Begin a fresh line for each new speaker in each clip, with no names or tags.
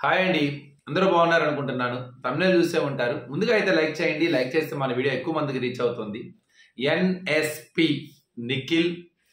hi అండి అందరూ బాగున్నారు అనుకుంటున్నాను తమిళ చూసే ఉంటారు ముందుగా అయితే లైక్ చేయండి లైక్ చేస్తే మన వీడియో ఎక్కువ మందికి రీచ్ అవుతుంది NSP Nikhil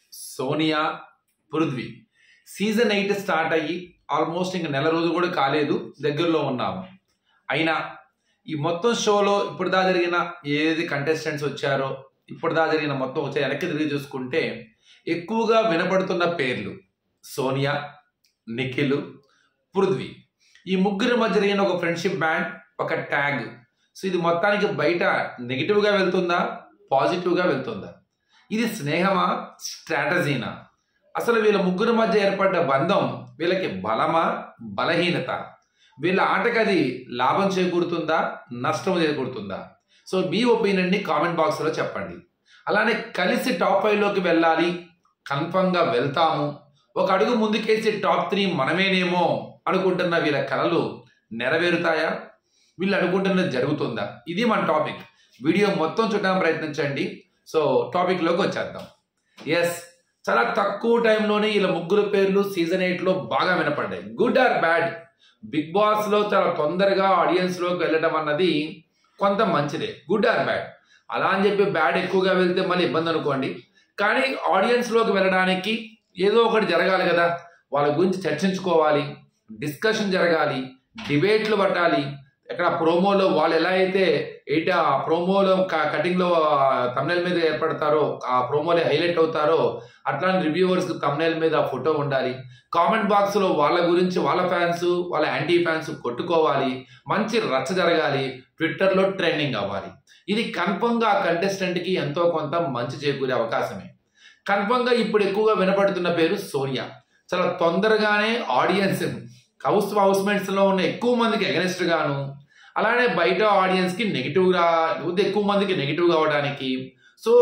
Sonia Prithvi season eight start అయ్యి ఆల్మోస్ట్ ఇంక నెల రోజులు కూడా కాలేదు దగ్గరలో ఉన్నాము అయినా ఈ మొత్తం షోలో ఇప్పుడు దా జరిగిన ఏది కంటెస్టెంట్స్ వచ్చారో ఇప్పుడు దా జరిగిన మొత్తం వచ్చే వెనక్కి తిరిగి చూసుకుంటే ఎక్కువగా వినపడుతున్న పేర్లు సోనియా నిఖిల్ పృథ్వీ ఈ ముగ్గురి మధ్య జరిగిన ఒక ఫ్రెండ్షిప్ బ్యాండ్ ఒక ట్యాగ్ సో ఇది మొత్తానికి బయట నెగిటివ్గా వెళ్తుందా పాజిటివ్గా వెళ్తుందా ఇది స్నేహమా స్ట్రాటజీనా అసలు వీళ్ళ ముగ్గురి మధ్య ఏర్పడ్డ బంధం వీళ్ళకి బలమా బలహీనత వీళ్ళ ఆటకి అది లాభం చేకూరుతుందా నష్టం చేకూరుతుందా సో మీ ఒపీనియన్ని కామెంట్ బాక్స్లో చెప్పండి అలానే కలిసి టాప్ ఫైవ్లోకి వెళ్ళాలి కన్ఫర్మ్గా వెళ్తాము ఒక అడుగు ముందుకేసి టాప్ త్రీ మనమేనేమో అనుకుంటున్న వీళ్ళ కళలు నెరవేరుతాయా వీళ్ళు అనుకుంటున్నది జరుగుతుందా ఇది మన టాపిక్ వీడియో మొత్తం చూడడానికి ప్రయత్నించండి సో టాపిక్లోకి వచ్చేద్దాం ఎస్ చాలా తక్కువ టైంలోనే వీళ్ళ ముగ్గురు పేర్లు సీజన్ ఎయిట్లో బాగా వినపడ్డాయి గుడ్ ఆర్ బ్యాడ్ బిగ్ బాస్లో చాలా తొందరగా ఆడియన్స్లోకి వెళ్ళడం అన్నది కొంత మంచిదే గుడ్ ఆర్ బ్యాడ్ అలా అని చెప్పి బ్యాడ్ ఎక్కువగా వెళ్తే మళ్ళీ ఇబ్బంది అనుకోండి కానీ ఆడియన్స్లోకి వెళ్ళడానికి ఏదో ఒకటి జరగాలి కదా వాళ్ళ గురించి చర్చించుకోవాలి డిస్కషన్ జరగాలి డిబేట్లు పట్టాలి ఎక్కడ ప్రోమోలో వాళ్ళు ఎలా అయితే ఏంటి ఆ ప్రోమోలో కటింగ్లో తమ్నెల్ మీద ఏర్పడతారో ఆ ప్రోమోలో హైలైట్ అవుతారో అట్లాంటి రివ్యూవర్స్కి తమ్నెల్ మీద ఫోటో ఉండాలి కామెంట్ బాక్స్లో వాళ్ళ గురించి వాళ్ళ ఫ్యాన్స్ వాళ్ళ యాంటీ ఫ్యాన్స్ కొట్టుకోవాలి మంచి రచ్చ జరగాలి ట్విట్టర్లో ట్రెండింగ్ అవ్వాలి ఇది కన్ఫర్మ్గా ఆ కంటెస్టెంట్కి ఎంతో కొంత మంచి చేకూరే అవకాశమే కన్ఫర్మ్గా ఇప్పుడు ఎక్కువగా వినపడుతున్న పేరు సోనియా చాలా తొందరగానే ఆడియన్స్ హౌస్ హౌస్మేట్స్లో ఉన్న ఎక్కువ మందికి ఎగనెస్ట్ గాను అలానే బయట ఆడియన్స్కి నెగిటివ్గా లేకపోతే ఎక్కువ మందికి నెగిటివ్ కావడానికి సో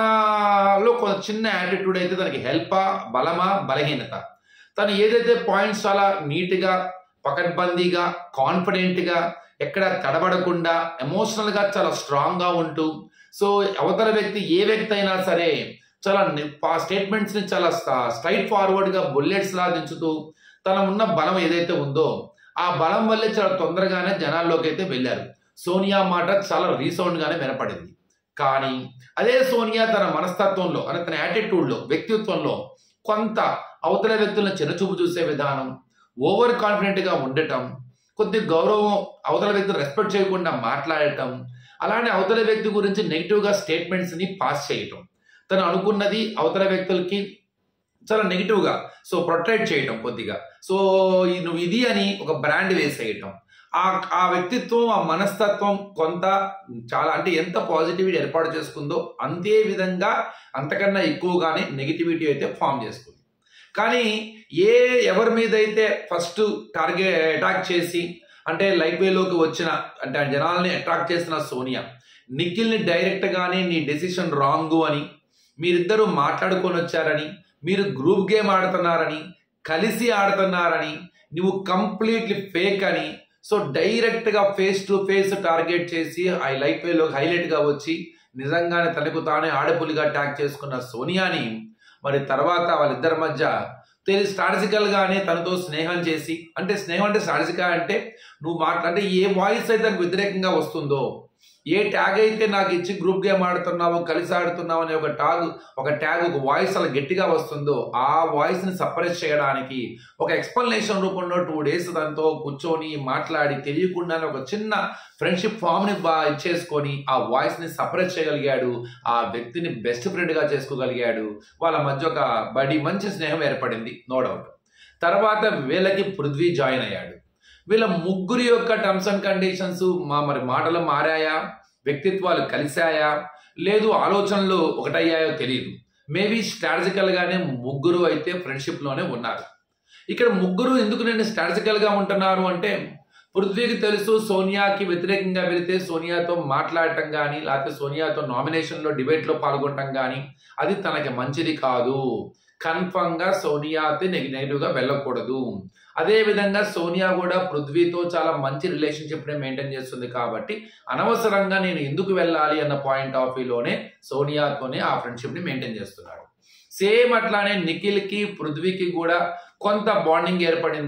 తనలో కొంత చిన్న యాటిట్యూడ్ అయితే తనకి హెల్పా బలమా బలహీనత తను ఏదైతే పాయింట్స్ చాలా నీట్గా పకడ్బందీగా కాన్ఫిడెంట్గా ఎక్కడ తడబడకుండా ఎమోషనల్గా చాలా స్ట్రాంగ్గా ఉంటూ సో అవతల వ్యక్తి ఏ వ్యక్తి అయినా సరే చాలా స్టేట్మెంట్స్ని చాలా స్ట్రైట్ ఫార్వర్డ్గా బుల్లెట్స్ లా దించుతూ తన ఉన్న బలం ఏదైతే ఉందో ఆ బలం వల్లే చాలా తొందరగానే జనాల్లోకి అయితే వెళ్ళారు సోనియా మాట చాలా రీసౌండ్ గానే వినపడింది కానీ అదే సోనియా తన మనస్తత్వంలో అంటే తన యాటిట్యూడ్లో వ్యక్తిత్వంలో కొంత అవతల వ్యక్తులను చిన్నచూపు చూసే విధానం ఓవర్ కాన్ఫిడెంట్గా ఉండటం కొద్ది గౌరవం అవతల వ్యక్తిని రెస్పెక్ట్ చేయకుండా మాట్లాడటం అలానే అవతల వ్యక్తి గురించి నెగిటివ్గా స్టేట్మెంట్స్ని పాస్ చేయటం తను అనుకున్నది అవతల వ్యక్తులకి చాలా నెగిటివ్గా సో ప్రొటెక్ట్ చేయటం కొద్దిగా సో నువ్వు ఇది అని ఒక బ్రాండ్ వేసేయటం ఆ ఆ వ్యక్తిత్వం ఆ మనస్తత్వం కొంత చాలా అంటే ఎంత పాజిటివిటీ ఏర్పాటు చేసుకుందో అంతే విధంగా అంతకన్నా ఎక్కువగానే నెగిటివిటీ అయితే ఫామ్ చేసుకుంది కానీ ఏ ఎవరి మీద అయితే ఫస్ట్ టార్గెట్ అటాక్ చేసి అంటే లైట్ వేలోకి వచ్చిన అంటే జనాల్ని అట్రాక్ట్ చేసిన సోనియా నిఖిల్ని డైరెక్ట్గానే నీ డెసిషన్ రాంగ్ అని మీరిద్దరూ మాట్లాడుకొని వచ్చారని మీరు గ్రూప్ గేమ్ ఆడుతున్నారని కలిసి ఆడుతున్నారని నువ్వు కంప్లీట్లీ ఫేక్ అని సో డైరెక్ట్గా ఫేస్ టు ఫేస్ టార్గెట్ చేసి ఆ లైఫ్ వేలో హైలైట్గా వచ్చి నిజంగానే తనకు తానే ఆడపులిగా ట్యాగ్ చేసుకున్న సోనియాని మరి తర్వాత వాళ్ళిద్దరి మధ్య తెలిసి స్ట్రాటజికల్గానే తనతో స్నేహం చేసి అంటే స్నేహం అంటే స్ట్రాటజికా అంటే నువ్వు మాట్లాడే ఏ వాయిస్ అయితే తనకు వ్యతిరేకంగా వస్తుందో ఏ ట్యాగ్ అయితే నాకు ఇచ్చి గ్రూప్ గేమ్ ఆడుతున్నావు కలిసి ఆడుతున్నావు అనే ఒక ట్యాగ్ ఒక ట్యాగ్ ఒక వాయిస్ అలా గట్టిగా వస్తుందో ఆ వాయిస్ని సపరేట్ చేయడానికి ఒక ఎక్స్ప్లెనేషన్ రూపంలో టూ డేస్ దాంతో కూర్చొని మాట్లాడి తెలియకుండానే ఒక చిన్న ఫ్రెండ్షిప్ ఫామ్ని బా ఇచ్చేసుకొని ఆ వాయిస్ని సపరేట్ చేయగలిగాడు ఆ వ్యక్తిని బెస్ట్ ఫ్రెండ్గా చేసుకోగలిగాడు వాళ్ళ మధ్య ఒక బడి మంచి స్నేహం ఏర్పడింది నో డౌట్ తర్వాత వీళ్ళకి పృథ్వీ జాయిన్ అయ్యాడు వీళ్ళ ముగ్గురి యొక్క టర్మ్స్ అండ్ కండిషన్స్ మా మరి మాటలు మారాయా వ్యక్తిత్వాలు కలిశాయా లేదు ఆలోచనలు ఒకటయ్యాయో తెలియదు మేబీ స్ట్రాటజికల్గానే ముగ్గురు అయితే ఫ్రెండ్షిప్లోనే ఉన్నారు ఇక్కడ ముగ్గురు ఎందుకు నేను స్ట్రాటజికల్గా ఉంటున్నారు అంటే పృథ్వీకి తెలుసు సోనియాకి వ్యతిరేకంగా వెళితే సోనియాతో మాట్లాడటం కానీ లేకపోతే సోనియాతో నామినేషన్లో డిబేట్లో పాల్గొనటం కానీ అది తనకి మంచిది కాదు కన్ఫర్మ్గా సోనియాతో నెగిటివ్గా వెళ్ళకూడదు అదే విధంగా సోనియా కూడా పృథ్వీతో చాలా మంచి రిలేషన్షిప్ని మెయింటైన్ చేస్తుంది కాబట్టి అనవసరంగా నేను ఎందుకు వెళ్ళాలి అన్న పాయింట్ ఆఫ్ వ్యూలోనే సోనియాతోనే ఆ ఫ్రెండ్షిప్ని మెయింటైన్ చేస్తున్నాడు సేమ్ అట్లానే నిఖిల్కి పృథ్వీకి కూడా కొంత బాండింగ్ ఏర్పడింది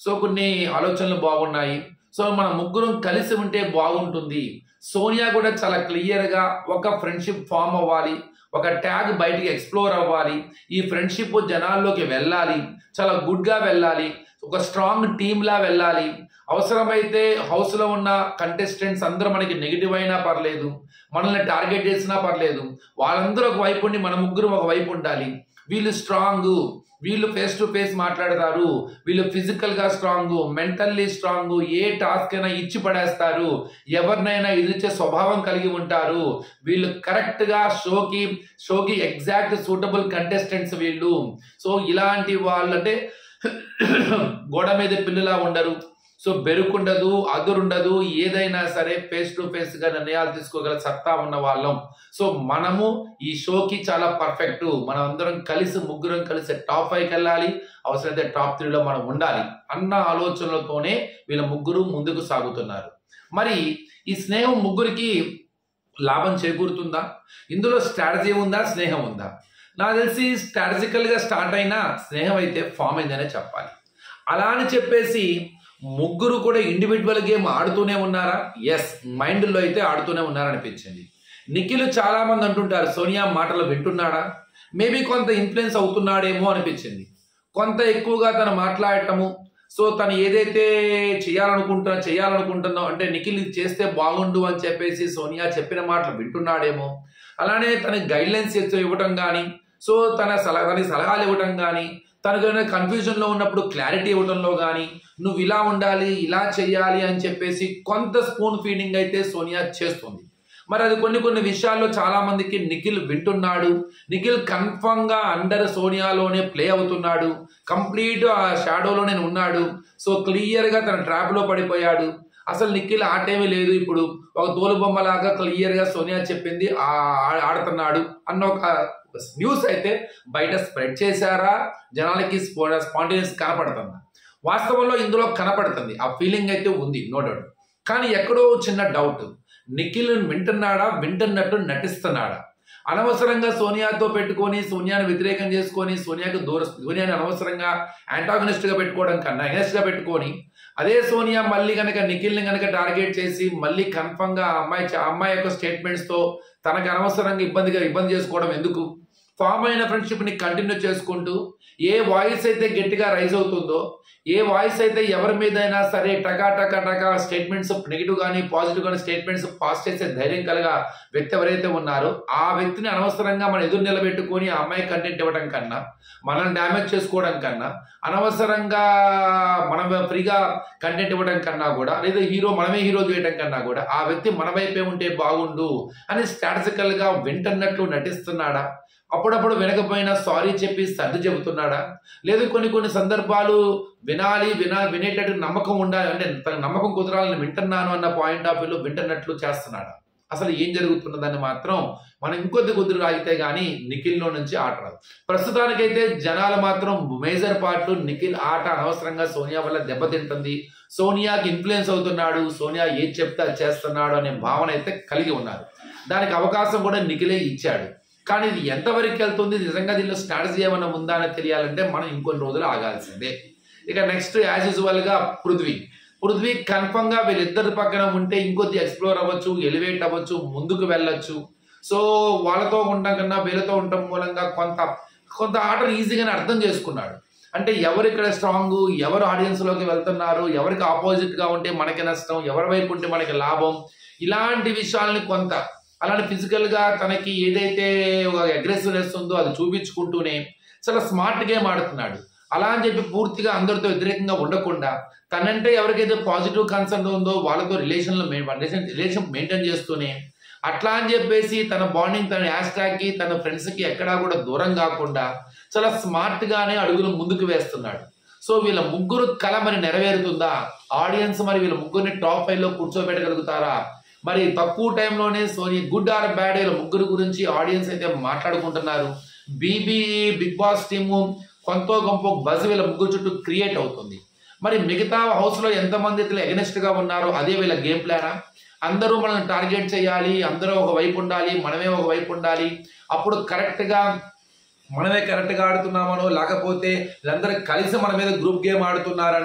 సో కొన్ని ఆలోచనలు బాగున్నాయి సో మన ముగ్గురం కలిసి ఉంటే బాగుంటుంది సోనియా కూడా చాలా క్లియర్గా ఒక ఫ్రెండ్షిప్ ఫామ్ అవ్వాలి ఒక ట్యాగ్ బయటికి ఎక్స్ప్లోర్ అవ్వాలి ఈ ఫ్రెండ్షిప్ జనాల్లోకి వెళ్ళాలి చాలా గుడ్గా వెళ్ళాలి ఒక స్ట్రాంగ్ టీమ్లా వెళ్ళాలి అవసరమైతే హౌస్లో ఉన్న కంటెస్టెంట్స్ అందరూ మనకి నెగిటివ్ అయినా పర్లేదు మనల్ని టార్గెట్ చేసినా పర్లేదు వాళ్ళందరూ ఒక వైపు ఉండి మన ముగ్గురు ఒక వైపు ఉండాలి వీళ్ళు స్ట్రాంగ్ వీళ్ళు ఫేస్ టు ఫేస్ మాట్లాడతారు వీళ్ళు ఫిజికల్ గా స్ట్రాంగ్ మెంటల్లీ స్ట్రాంగ్ ఏ టాస్క్ అయినా ఇచ్చి పడేస్తారు ఎవరినైనా ఎదిరించే స్వభావం కలిగి ఉంటారు వీళ్ళు కరెక్ట్ గా షోకి షోకి ఎగ్జాక్ట్ సూటబుల్ కంటెస్టెంట్స్ వీళ్ళు సో ఇలాంటి వాళ్ళంటే గోడ మీద పిల్లులా ఉండరు సో బెరుకుండదు అదురుండదు ఏదైనా సరే ఫేస్ టు ఫేస్ గా నిర్ణయాలు తీసుకోగల సత్తా ఉన్న వాళ్ళం సో మనము ఈ షోకి చాలా పర్ఫెక్ట్ మనం అందరం కలిసి ముగ్గురం కలిసి టాప్ ఫైవ్కి వెళ్ళాలి అవసరమైతే టాప్ త్రీలో మనం ఉండాలి అన్న ఆలోచనలతోనే వీళ్ళ ముగ్గురు ముందుకు సాగుతున్నారు మరి ఈ స్నేహం ముగ్గురికి లాభం చేకూరుతుందా ఇందులో స్ట్రాటజీ ఉందా స్నేహం ఉందా నాకు తెలిసి స్ట్రాటజికల్ గా స్టార్ట్ అయిన స్నేహం అయితే ఫామ్ అయిందనే చెప్పాలి అలా అని చెప్పేసి ముగ్గురు కూడా ఇండివిజువల్ గేమ్ ఆడుతూనే ఉన్నారా ఎస్ మైండ్లో అయితే ఆడుతూనే ఉన్నారనిపించింది నిఖిల్ చాలా మంది అంటుంటారు సోనియా మాటలు వింటున్నాడా మేబీ కొంత ఇన్ఫ్లుయెన్స్ అవుతున్నాడేమో అనిపించింది కొంత ఎక్కువగా తను మాట్లాడటము సో తను ఏదైతే చేయాలనుకుంటున్నా చేయాలనుకుంటున్నావు అంటే నిఖిల్ ఇది చేస్తే బాగుండు అని చెప్పేసి సోనియా చెప్పిన మాటలు వింటున్నాడేమో అలానే తనకి గైడ్లైన్స్ ఇవ్వటం కానీ సో తన సలహా తనకి సలహాలు ఇవ్వటం కానీ తనకు కన్ఫ్యూజన్లో ఉన్నప్పుడు క్లారిటీ ఇవ్వడంలో కానీ నువ్వు ఇలా ఉండాలి ఇలా చేయాలి అని చెప్పేసి కొంత స్పూన్ ఫీడింగ్ అయితే సోనియా చేస్తుంది మరి అది కొన్ని కొన్ని విషయాల్లో చాలా మందికి నిఖిల్ వింటున్నాడు నిఖిల్ కన్ఫర్మ్ గా అండర్ సోనియాలోనే ప్లే అవుతున్నాడు కంప్లీట్ ఆ షాడోలోనే ఉన్నాడు సో క్లియర్ గా తన ట్రాప్ లో పడిపోయాడు అసలు నిఖిల్ ఆటేమీ లేదు ఇప్పుడు ఒక తోలు బొమ్మలాగా క్లియర్ గా సోనియా చెప్పింది ఆ- ఆడుతున్నాడు అన్న ఒక న్యూస్ అయితే బయట స్ప్రెడ్ చేశారా జనాలకి స్పాంటేనియస్ కనపడుతుందా వాస్తవంలో ఇందులో కనపడుతుంది ఆ ఫీలింగ్ అయితే ఉంది నో డౌట్ కానీ ఎక్కడో చిన్న డౌట్ నిఖిల్ వింటున్నాడా వింటున్నట్టు నటిస్తున్నాడా అనవసరంగా సోనియాతో పెట్టుకొని సోనియాని వ్యతిరేకం చేసుకొని సోనియాకి దూర సోనియాని అనవసరంగా యాంటాగనిస్ట్ గా పెట్టుకోవడం కన్నా ఎగనెస్ట్ గా పెట్టుకొని అదే సోనియా మళ్ళీ కనుక నిఖిల్ని కనుక టార్గెట్ చేసి మళ్ళీ కన్ఫర్మ్ గా ఆ అమ్మాయి ఆ అమ్మాయి యొక్క స్టేట్మెంట్స్ తో తనకు అనవసరంగా ఇబ్బందిగా ఇబ్బంది చేసుకోవడం ఎందుకు ఫామ్ అయిన ఫ్రెండ్షిప్ ని కంటిన్యూ చేసుకుంటూ ఏ వాయిస్ అయితే గట్టిగా రైజ్ అవుతుందో ఏ వాయిస్ అయితే ఎవరి మీదైనా సరే టకా టకా టకా స్టేట్మెంట్స్ నెగిటివ్ కానీ పాజిటివ్ కానీ స్టేట్మెంట్స్ పాస్ చేసే ధైర్యం కలగా వ్యక్తి ఎవరైతే ఉన్నారో ఆ వ్యక్తిని అనవసరంగా మనం ఎదురు నిలబెట్టుకొని ఆ అమ్మాయి కంటెంట్ ఇవ్వడం కన్నా మనం డ్యామేజ్ చేసుకోవడం కన్నా అనవసరంగా మనం ఫ్రీగా కంటెంట్ ఇవ్వడం కన్నా కూడా లేదా హీరో మనమే హీరో చేయడం కన్నా కూడా ఆ వ్యక్తి మన వైపే ఉంటే బాగుండు అని స్ట్రాటజికల్ గా వింటున్నట్లు నటిస్తున్నాడా అప్పుడప్పుడు వినకపోయినా సారీ చెప్పి సర్ది చెబుతున్నాడా లేదు కొన్ని కొన్ని సందర్భాలు వినాలి వినా వినేటట్టు నమ్మకం ఉండాలి అంటే తన నమ్మకం కుదరాలని వింటున్నాను అన్న పాయింట్ ఆఫ్ వ్యూలో వింటున్నట్లు చేస్తున్నాడా అసలు ఏం జరుగుతున్నదని మాత్రం మనం ఇంకొద్ది కుదురు ఆగితే గానీ నిఖిల్లో నుంచి ఆట రాదు ప్రస్తుతానికైతే జనాలు మాత్రం మేజర్ పార్ట్ నిఖిల్ ఆట అనవసరంగా సోనియా వల్ల దెబ్బతింటుంది సోనియాకి ఇన్ఫ్లుయెన్స్ అవుతున్నాడు సోనియా ఏం చెప్తే అది చేస్తున్నాడు అనే భావన అయితే కలిగి ఉన్నారు దానికి అవకాశం కూడా నిఖిలే ఇచ్చాడు కానీ ఇది ఎంతవరకు వెళ్తుంది నిజంగా దీనిలో స్ట్రాటజీ ఏమైనా ఉందా అని తెలియాలంటే మనం ఇంకొన్ని రోజులు ఆగాల్సిందే ఇక నెక్స్ట్ యాజ్ యూజువల్ గా పృథ్వీ పృథ్వీ కన్ఫర్మ్ గా వీళ్ళిద్దరి పక్కన ఉంటే ఇంకొద్ది ఎక్స్ప్లోర్ అవ్వచ్చు ఎలివేట్ అవ్వచ్చు ముందుకు వెళ్ళొచ్చు సో వాళ్ళతో ఉండడం కన్నా వీళ్ళతో ఉండటం మూలంగా కొంత కొంత ఆటను ఈజీగానే అర్థం చేసుకున్నాడు అంటే ఎవరు ఇక్కడ స్ట్రాంగ్ ఎవరు ఆడియన్స్ లోకి వెళ్తున్నారు ఎవరికి ఆపోజిట్ గా ఉంటే మనకి నష్టం ఎవరి వైపు ఉంటే మనకి లాభం ఇలాంటి విషయాల్ని కొంత అలానే ఫిజికల్ గా తనకి ఏదైతే ఒక అగ్రెసివ్నెస్ ఉందో అది చూపించుకుంటూనే చాలా స్మార్ట్ గేమ్ ఆడుతున్నాడు అలా అని చెప్పి పూర్తిగా అందరితో వ్యతిరేకంగా ఉండకుండా తనంటే ఎవరికైతే పాజిటివ్ కన్సర్న్ ఉందో వాళ్ళతో రిలేషన్లో రిలేషన్ రిలేషన్ మెయింటైన్ చేస్తూనే అట్లా అని చెప్పేసి తన బాండింగ్ తన కి తన ఫ్రెండ్స్ కి ఎక్కడా కూడా దూరం కాకుండా చాలా స్మార్ట్ గానే అడుగులు ముందుకు వేస్తున్నాడు సో వీళ్ళ ముగ్గురు కళ మరి నెరవేరుతుందా ఆడియన్స్ మరి వీళ్ళ ముగ్గురిని టాప్ ఫైవ్ లో కూర్చోబెట్టగలుగుతారా మరి తక్కువ టైంలోనే సోనీ గుడ్ ఆర్ బ్యాడ్ వీళ్ళ ముగ్గురు గురించి ఆడియన్స్ అయితే మాట్లాడుకుంటున్నారు బీబీ బిగ్ బాస్ టీము కొంత గొప్ప బజ్ వీళ్ళ ముగ్గురు చుట్టూ క్రియేట్ అవుతుంది మరి మిగతా హౌస్ లో ఎంతమంది ఇట్లా ఎగనెస్ట్ గా ఉన్నారో అదే వీళ్ళ గేమ్ ప్లానా అందరూ మనల్ని టార్గెట్ చేయాలి అందరూ ఒక వైపు ఉండాలి మనమే ఒక వైపు ఉండాలి అప్పుడు కరెక్ట్ గా మనమే కరెక్ట్ గా ఆడుతున్నామనో లేకపోతే వీళ్ళందరూ కలిసి మన మీద గ్రూప్ గేమ్ ఆడుతున్నారనో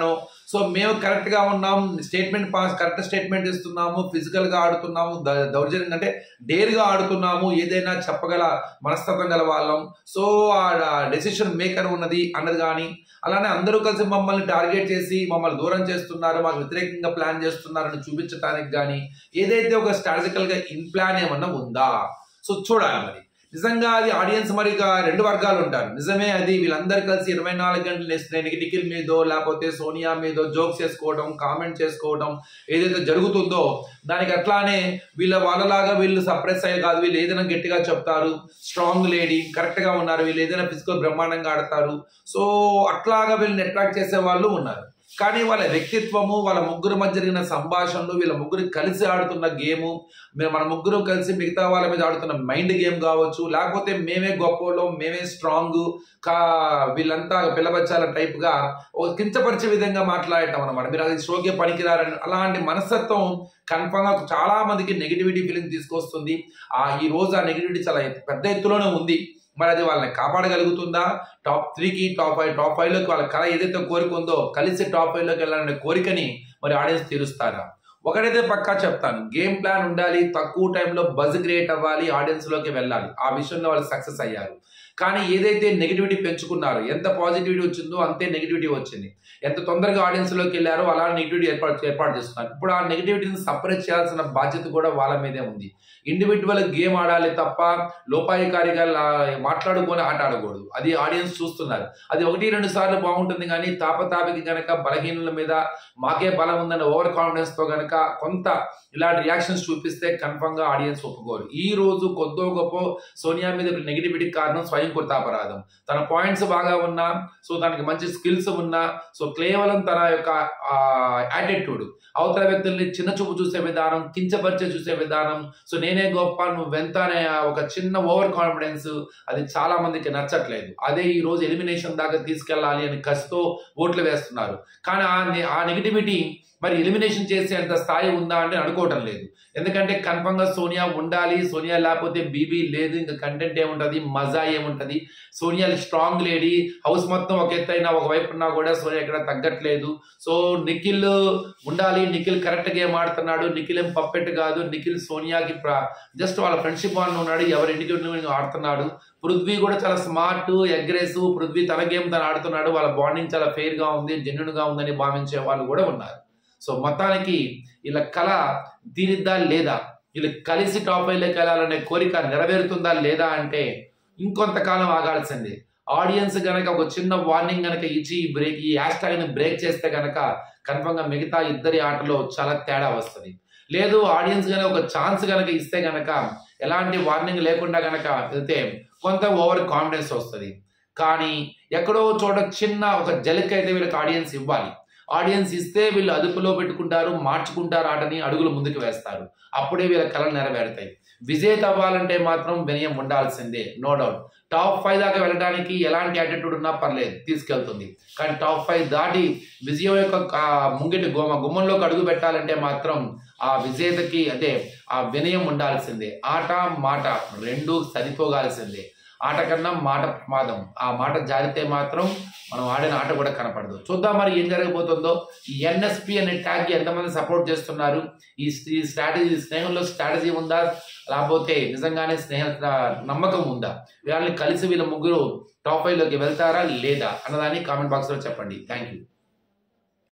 సో మేము కరెక్ట్ గా ఉన్నాం స్టేట్మెంట్ పాస్ కరెక్ట్ స్టేట్మెంట్ ఇస్తున్నాము ఫిజికల్ గా ఆడుతున్నాము ద- దౌర్జన్యం అంటే డేర్ గా ఆడుతున్నాము ఏదైనా చెప్పగల మనస్తత్వం గల వాళ్ళం సో ఆ డెసిషన్ మేకర్ ఉన్నది అన్నది కానీ అలానే అందరూ కలిసి మమ్మల్ని టార్గెట్ చేసి మమ్మల్ని దూరం చేస్తున్నారు మాకు వ్యతిరేకంగా ప్లాన్ చేస్తున్నారని చూపించడానికి కానీ ఏదైతే ఒక స్ట్రాటజికల్ గా ఇన్ ప్లాన్ ఏమన్నా ఉందా సో చూడాలి మరి నిజంగా అది ఆడియన్స్ మరి ఇక రెండు వర్గాలు ఉంటారు నిజమే అది వీళ్ళందరూ కలిసి ఇరవై నాలుగు గంటలు నెక్స్ట్ నిఖిల్ మీదో లేకపోతే సోనియా మీదో జోక్స్ చేసుకోవడం కామెంట్ చేసుకోవడం ఏదైతే జరుగుతుందో దానికి అట్లానే వీళ్ళ వాళ్ళలాగా వీళ్ళు సప్రెస్ అయ్యే కాదు వీళ్ళు ఏదైనా గట్టిగా చెప్తారు స్ట్రాంగ్ లేడీ కరెక్ట్ గా ఉన్నారు వీళ్ళు ఏదైనా ఫిజికల్ బ్రహ్మాండంగా ఆడతారు సో అట్లాగా వీళ్ళని అట్రాక్ట్ చేసే వాళ్ళు ఉన్నారు కానీ వాళ్ళ వ్యక్తిత్వము వాళ్ళ ముగ్గురు మధ్య జరిగిన సంభాషణలు వీళ్ళ ముగ్గురు కలిసి ఆడుతున్న గేము మేము మన ముగ్గురు కలిసి మిగతా వాళ్ళ మీద ఆడుతున్న మైండ్ గేమ్ కావచ్చు లేకపోతే మేమే గొప్పలో మేమే స్ట్రాంగ్ కా వీళ్ళంతా పిల్లబచ్చాల టైప్ గా ఒక కించపరిచే విధంగా మాట్లాడటం అనమాట మీరు అది షోకే పనికిరారని అలాంటి మనస్తత్వం కన్ఫర్మ్ గా చాలా మందికి నెగిటివిటీ ఫీలింగ్ తీసుకొస్తుంది ఆ ఈ రోజు ఆ నెగిటివిటీ చాలా పెద్ద ఎత్తులోనే ఉంది మరి అది వాళ్ళని కాపాడగలుగుతుందా టాప్ త్రీకి టాప్ ఫైవ్ టాప్ ఫైవ్ లోకి వాళ్ళ కళ ఏదైతే కోరిక ఉందో కలిసి టాప్ ఫైవ్ లోకి వెళ్ళాలనే కోరికని మరి ఆడియన్స్ తీరుస్తారా ఒకటైతే పక్కా చెప్తాను గేమ్ ప్లాన్ ఉండాలి తక్కువ టైంలో బజ్ క్రియేట్ అవ్వాలి ఆడియన్స్ లోకి వెళ్ళాలి ఆ విషయంలో వాళ్ళు సక్సెస్ అయ్యారు కానీ ఏదైతే నెగిటివిటీ పెంచుకున్నారో ఎంత పాజిటివిటీ వచ్చిందో అంతే నెగిటివిటీ వచ్చింది ఎంత తొందరగా ఆడియన్స్ లోకి వెళ్ళారో అలా నెగిటివిటీ ఏర్పాటు ఏర్పాటు చేస్తున్నారు ఇప్పుడు ఆ నెగిటివిటీని సపరేట్ చేయాల్సిన బాధ్యత కూడా వాళ్ళ మీదే ఉంది ఇండివిజువల్ గేమ్ ఆడాలి తప్ప లోపాయికారిగా లా- మాట్లాడుకొని ఆట ఆడకూడదు అది ఆడియన్స్ చూస్తున్నారు అది ఒకటి రెండు సార్లు బాగుంటుంది కానీ తాపతాపికి గనక బలహీనుల మీద మాకే బలం ఉందన్న ఓవర్ కాన్ఫిడెన్స్ తో గనక కొంత ఇలాంటి రియాక్షన్స్ చూపిస్తే కన్ఫర్మ్ గా ఆడియన్స్ ఒప్పుకోరు ఈ రోజు కొద్దో గొప్ప సోనియా మీద నెగిటివిటీ కారణం స్వయం కృతాపరాధం తన పాయింట్స్ బాగా ఉన్నా సో తనకి మంచి స్కిల్స్ ఉన్నా సో కేవలం తన యొక్క యాటిట్యూడ్ అవతల వ్యక్తుల్ని చిన్న చూపు చూసే విధానం కించపరిచే చూసే విధానం సో నేనే గొప్ప నువ్వు వెంత అనే ఆ ఒక చిన్న ఓవర్ కాన్ఫిడెన్స్ అది చాలా మందికి నచ్చట్లేదు అదే ఈ రోజు ఎలిమినేషన్ దాకా తీసుకెళ్ళాలి అని కసితో ఓట్లు వేస్తున్నారు కానీ ఆ నె- ఆ నెగిటివిటీ మరి ఎలిమినేషన్ చేసేంత స్థాయి ఉందా అంటే అనుకోవటం లేదు ఎందుకంటే కన్ఫర్మ్ గా సోనియా ఉండాలి సోనియా లేకపోతే బీబీ లేదు ఇంకా కంటెంట్ ఏముంటది మజా ఏముంటది సోనియా స్ట్రాంగ్ లేడీ హౌస్ మొత్తం ఒక ఎత్తైనా ఒక వైపు ఉన్నా కూడా సోనియా ఎక్కడ తగ్గట్లేదు సో నిఖిల్ ఉండాలి నిఖిల్ కరెక్ట్ గేమ్ ఆడుతున్నాడు నిఖిల్ ఏం పప్పెట్ కాదు నిఖిల్ సోనియాకి జస్ట్ వాళ్ళ ఫ్రెండ్షిప్ వన్ ఉన్నాడు ఎవరి ఇంటికి ఉండి ఆడుతున్నాడు పృథ్వీ కూడా చాలా స్మార్ట్ అగ్రెసివ్ పృథ్వీ తన గేమ్ తను ఆడుతున్నాడు వాళ్ళ బాండింగ్ చాలా ఫెయిర్ గా ఉంది జెన్యున్ గా ఉందని భావించే వాళ్ళు కూడా ఉన్నారు సో మొత్తానికి వీళ్ళ కళ తీరిద్దా లేదా వీళ్ళు కలిసి టాప్ ఫైవ్లోకి వెళ్ళాలనే కోరిక నెరవేరుతుందా లేదా అంటే ఇంకొంతకాలం ఆగాల్సిందే ఆడియన్స్ గనక ఒక చిన్న వార్నింగ్ గనక ఇచ్చి ఈ బ్రేక్ ఈ హ్యాష్ ట్యాగ్ ని బ్రేక్ చేస్తే గనక కన్ఫర్మ్ గా మిగతా ఇద్దరి ఆటలో చాలా తేడా వస్తుంది లేదు ఆడియన్స్ గనక ఒక ఛాన్స్ గనక ఇస్తే గనక ఎలాంటి వార్నింగ్ లేకుండా గనక వెళ్తే కొంత ఓవర్ కాన్ఫిడెన్స్ వస్తుంది కానీ ఎక్కడో చోట చిన్న ఒక జలక్ అయితే వీళ్ళకి ఆడియన్స్ ఇవ్వాలి ఆడియన్స్ ఇస్తే వీళ్ళు అదుపులో పెట్టుకుంటారు మార్చుకుంటారు ఆటని అడుగులు ముందుకు వేస్తారు అప్పుడే వీళ్ళ కళలు నెరవేరుతాయి విజేత అవ్వాలంటే మాత్రం వినయం ఉండాల్సిందే నో డౌట్ టాప్ ఫైవ్ దాకా వెళ్ళడానికి ఎలాంటి యాటిట్యూడ్ ఉన్నా పర్లేదు తీసుకెళ్తుంది కానీ టాప్ ఫైవ్ దాటి విజయం యొక్క ఆ, ముంగిటి గుమ్మ గుమ్మంలోకి అడుగు పెట్టాలంటే మాత్రం ఆ విజేతకి అంటే ఆ వినయం ఉండాల్సిందే ఆట మాట రెండు సరిపోగాల్సిందే ఆట కన్నా మాట ప్రమాదం ఆ మాట జారితే మాత్రం మనం ఆడిన ఆట కూడా కనపడదు చూద్దాం మరి ఏం జరగబోతుందో ఈ ఎన్ఎస్పి అనే ట్యాగ్ ఎంతమంది సపోర్ట్ చేస్తున్నారు ఈ ఈ స్ట్రాటజీ స్నేహంలో స్ట్రాటజీ ఉందా లేకపోతే నిజంగానే స్నేహ నమ్మకం ఉందా వీళ్ళని కలిసి వీళ్ళ ముగ్గురు టాప్ ఫైవ్ లోకి వెళ్తారా లేదా అన్నదాన్ని కామెంట్ బాక్స్ లో చెప్పండి థ్యాంక్ యూ